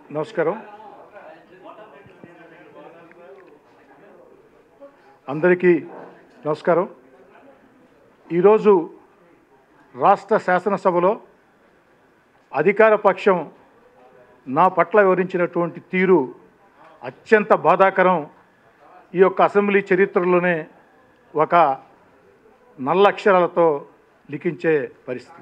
నమస్కారం అందరికీ నమస్కారం ఈరోజు రాష్ట్ర శాసనసభలో అధికార పక్షం నా పట్ల వివరించినటువంటి తీరు అత్యంత బాధాకరం ఈ యొక్క అసెంబ్లీ చరిత్రలోనే ఒక నల్ల అక్షరాలతో లిఖించే పరిస్థితి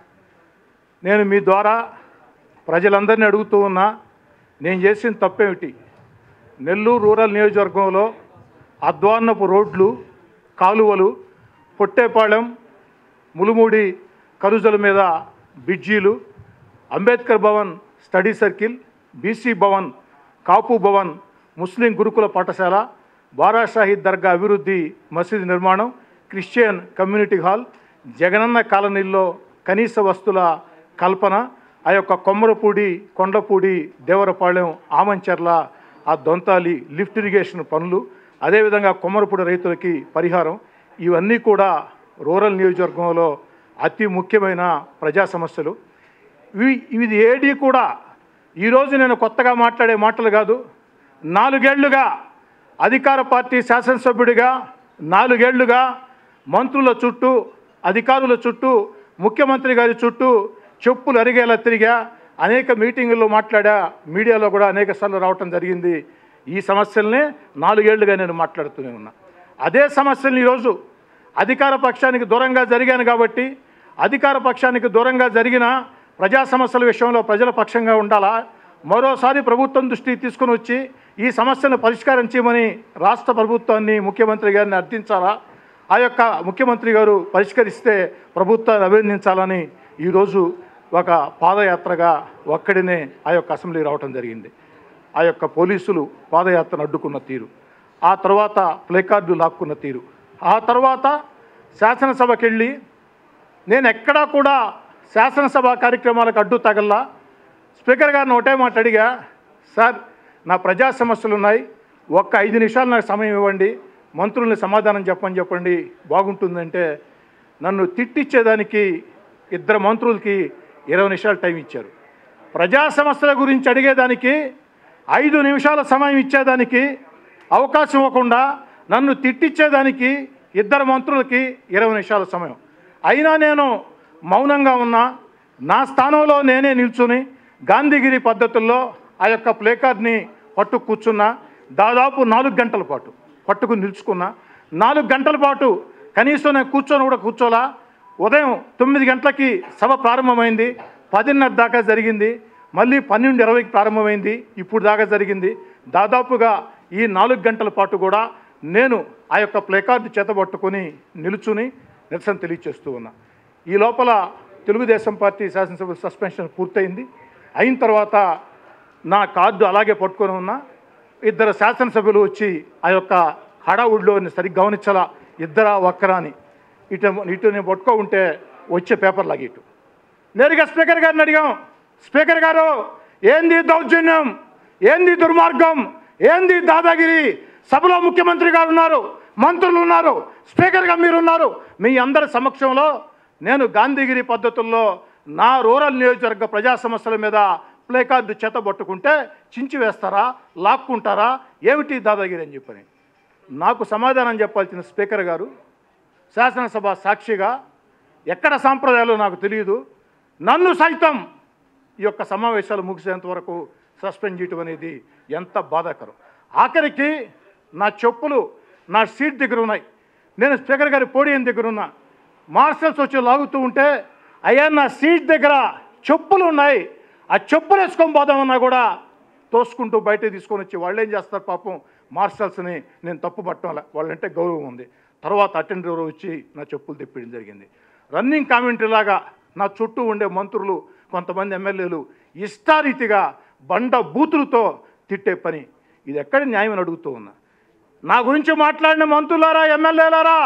నేను మీ ద్వారా ప్రజలందరినీ అడుగుతూ ఉన్నా నేను చేసిన తప్పేమిటి నెల్లూరు రూరల్ నియోజకవర్గంలో అద్వాన్నపు రోడ్లు కాలువలు పొట్టేపాళెం ములుమూడి కరుజల మీద బ్రిడ్జీలు Ambedkar Bhavan study circle BC Bhavan Kapu Bhavan Muslim గురుకుల పాఠశాల బారా షాహీద్ దర్గా అభివృద్ధి మసీదు నిర్మాణం క్రిస్టియన్ కమ్యూనిటీ హాల్ జగనన్న కాలనీల్లో కనీస వస్తుల కల్పన ఆ యొక్క కొమ్మరపూడి కొండపూడి దేవరపాళెం ఆమంచెర్ల ఆ దొంతాలి లిఫ్ట్ ఇరిగేషన్ పనులు అదేవిధంగా కొమ్మరపూడి రైతులకి పరిహారం ఇవన్నీ కూడా రూరల్ నియోజకవర్గంలో అతి ముఖ్యమైన ప్రజా సమస్యలు ఇవి ఇది ఏడి కూడా ఈరోజు నేను కొత్తగా మాట్లాడే మాటలు కాదు నాలుగేళ్లుగా అధికార పార్టీ శాసనసభ్యుడిగా నాలుగేళ్లుగా మంత్రుల చుట్టూ అధికారుల చుట్టూ ముఖ్యమంత్రి గారి చుట్టూ చెప్పులు అరిగేలా తిరిగా అనేక మీటింగుల్లో మాట్లాడా మీడియాలో కూడా అనేక సార్లు రావటం జరిగింది ఈ సమస్యల్ని నాలుగేళ్లుగా నేను మాట్లాడుతూనే ఉన్నా అదే సమస్యలు ఈరోజు అధికార పక్షానికి దూరంగా జరిగాను కాబట్టి అధికార పక్షానికి దూరంగా జరిగిన ప్రజా సమస్యల విషయంలో ప్రజల పక్షంగా ఉండాలా మరోసారి ప్రభుత్వం దృష్టికి తీసుకుని వచ్చి ఈ సమస్యను పరిష్కారం చేయమని రాష్ట్ర ప్రభుత్వాన్ని ముఖ్యమంత్రి గారిని అర్థించాలా ఆ యొక్క ముఖ్యమంత్రి గారు పరిష్కరిస్తే ప్రభుత్వాన్ని అభినందించాలని ఈరోజు ఒక పాదయాత్రగా ఒక్కడినే ఆ యొక్క అసెంబ్లీ రావటం జరిగింది ఆ యొక్క పోలీసులు పాదయాత్రను అడ్డుకున్న తీరు ఆ తర్వాత ప్లేకార్డు లాక్కున్న తీరు ఆ తర్వాత శాసనసభకి వెళ్ళి నేను ఎక్కడా కూడా శాసనసభ కార్యక్రమాలకు అడ్డు తగల్లా స్పీకర్ గారిని ఒకటే మాట అడిగా సార్ నా ప్రజా సమస్యలు ఉన్నాయి ఒక్క ఐదు నిమిషాలు నాకు సమయం ఇవ్వండి మంత్రుల్ని సమాధానం చెప్పని చెప్పండి బాగుంటుందంటే నన్ను తిట్టించేదానికి ఇద్దరు మంత్రులకి ఇరవై నిమిషాలు టైం ఇచ్చారు ప్రజా సమస్యల గురించి అడిగేదానికి ఐదు నిమిషాల సమయం ఇచ్చేదానికి అవకాశం ఇవ్వకుండా నన్ను తిట్టించేదానికి ఇద్దరు మంత్రులకి ఇరవై నిమిషాల సమయం అయినా నేను మౌనంగా ఉన్నా నా స్థానంలో నేనే నిల్చుని గాంధీగిరి పద్ధతుల్లో ఆ యొక్క ప్లేకార్డ్ని పట్టు కూర్చున్నా దాదాపు నాలుగు గంటల పాటు పట్టుకుని నిలుచుకున్నా నాలుగు గంటల పాటు కనీసం నేను కూర్చొని కూడా కూర్చోలా ఉదయం తొమ్మిది గంటలకి సభ ప్రారంభమైంది పదిన్నర దాకా జరిగింది మళ్ళీ పన్నెండు ఇరవైకి ప్రారంభమైంది ఇప్పుడు దాకా జరిగింది దాదాపుగా ఈ నాలుగు గంటల పాటు కూడా నేను ఆ యొక్క ప్లేకార్డు చేతబట్టుకొని నిలుచుని నిరసన తెలియచేస్తూ ఉన్నా ఈ లోపల తెలుగుదేశం పార్టీ శాసనసభ సస్పెన్షన్ పూర్తయింది అయిన తర్వాత నా కార్డు అలాగే పట్టుకొని ఉన్నా ఇద్దరు శాసనసభ్యులు వచ్చి ఆ యొక్క హడావుడిలో సరిగ్గా గమనించాలా ఇద్దరా ఒక్కరా అని ఇటు ఇటు నేను పట్టుకో ఉంటే వచ్చే పేపర్ లాగి ఇటు నేరుగా స్పీకర్ గారిని అడిగాం స్పీకర్ గారు ఏంది దౌర్జన్యం ఏంది దుర్మార్గం ఏంది దాదాగిరి సభలో ముఖ్యమంత్రి గారు ఉన్నారు మంత్రులు ఉన్నారు స్పీకర్గా మీరు ఉన్నారు మీ అందరి సమక్షంలో నేను గాంధీగిరి పద్ధతుల్లో నా రూరల్ నియోజకవర్గ ప్రజా సమస్యల మీద ప్లే కార్డు చేతబట్టుకుంటే చించి వేస్తారా లాక్కుంటారా ఏమిటి దాదాగిరి అని చెప్పని నాకు సమాధానం చెప్పాల్సిన స్పీకర్ గారు శాసనసభ సాక్షిగా ఎక్కడ సాంప్రదాయాలు నాకు తెలియదు నన్ను సైతం ఈ యొక్క సమావేశాలు ముగిసేంత వరకు సస్పెండ్ చేయటం అనేది ఎంత బాధాకరం ఆఖరికి నా చెప్పులు నా సీట్ దగ్గర ఉన్నాయి నేను స్పీకర్ గారి పోడియం దగ్గర ఉన్నా మార్షల్స్ వచ్చి లాగుతూ ఉంటే అయ్యా నా సీట్ దగ్గర చెప్పులు ఉన్నాయి ఆ చెప్పులు వేసుకొని పోదామన్నా కూడా తోసుకుంటూ బయట తీసుకొని వచ్చి వాళ్ళు ఏం చేస్తారు పాపం మార్షల్స్ని నేను తప్పు పట్టడం వాళ్ళంటే గౌరవం ఉంది తర్వాత అటెండర్ వచ్చి నా చెప్పులు తెప్పించడం జరిగింది రన్నింగ్ కామెంటరీ లాగా నా చుట్టూ ఉండే మంత్రులు కొంతమంది ఎమ్మెల్యేలు ఇష్టారీతిగా బండ బూతులతో తిట్టే పని ఇది ఎక్కడ న్యాయం అని అడుగుతూ ఉన్నా నా గురించి మాట్లాడిన మంత్రులారా ఎమ్మెల్యేలారా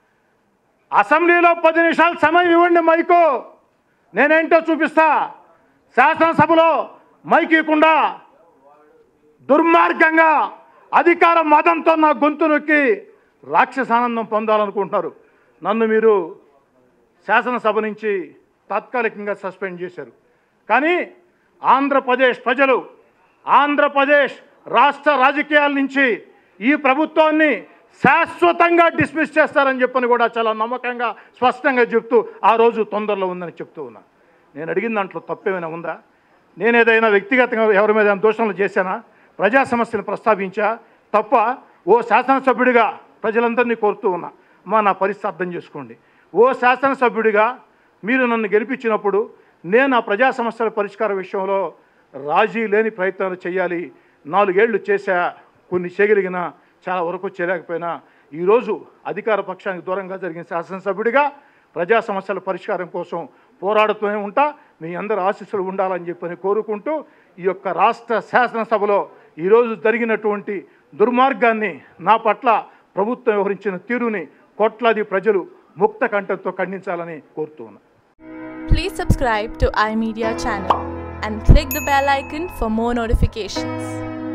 అసెంబ్లీలో పది నిమిషాలు సమయం ఇవ్వండి మైకు నేనేంటో చూపిస్తా శాసనసభలో మైక్ ఇవ్వకుండా దుర్మార్గంగా అధికార మదంతో నా గొంతు నొక్కి రాక్షసానందం పొందాలనుకుంటున్నారు నన్ను మీరు శాసనసభ నుంచి తాత్కాలికంగా సస్పెండ్ చేశారు కానీ ఆంధ్రప్రదేశ్ ప్రజలు ఆంధ్రప్రదేశ్ రాష్ట్ర రాజకీయాల నుంచి ఈ ప్రభుత్వాన్ని శాశ్వతంగా డిస్మిస్ చేస్తారని చెప్పని కూడా చాలా నమ్మకంగా స్పష్టంగా చెప్తూ ఆ రోజు తొందరలో ఉందని చెప్తూ ఉన్నా నేను అడిగిన దాంట్లో తప్పేమైనా ఉందా నేను ఏదైనా వ్యక్తిగతంగా ఎవరి మీద ఏమైనా దోషణలు చేశానా ప్రజా సమస్యను ప్రస్తావించా తప్ప ఓ శాసనసభ్యుడిగా ప్రజలందరినీ కోరుతూ ఉన్నా మా నా పరిస్థితి అర్థం చేసుకోండి ఓ శాసనసభ్యుడిగా మీరు నన్ను గెలిపించినప్పుడు నేను ఆ ప్రజా సమస్యల పరిష్కార విషయంలో రాజీ లేని ప్రయత్నాలు చేయాలి నాలుగేళ్లు చేశా కొన్ని చేయగలిగిన చాలా వరకు చేయలేకపోయినా ఈరోజు అధికార పక్షానికి దూరంగా జరిగిన శాసనసభ్యుడిగా ప్రజా సమస్యల పరిష్కారం కోసం పోరాడుతూనే ఉంటా మీ అందరి ఆశీస్సులు ఉండాలని చెప్పని కోరుకుంటూ ఈ యొక్క రాష్ట్ర శాసనసభలో ఈరోజు జరిగినటువంటి దుర్మార్గాన్ని నా పట్ల ప్రభుత్వం వ్యవహరించిన తీరుని కోట్లాది ప్రజలు ముక్త కంఠంతో ఖండించాలని కోరుతూ ఉన్నా Please subscribe to iMedia channel and click the bell icon for more notifications.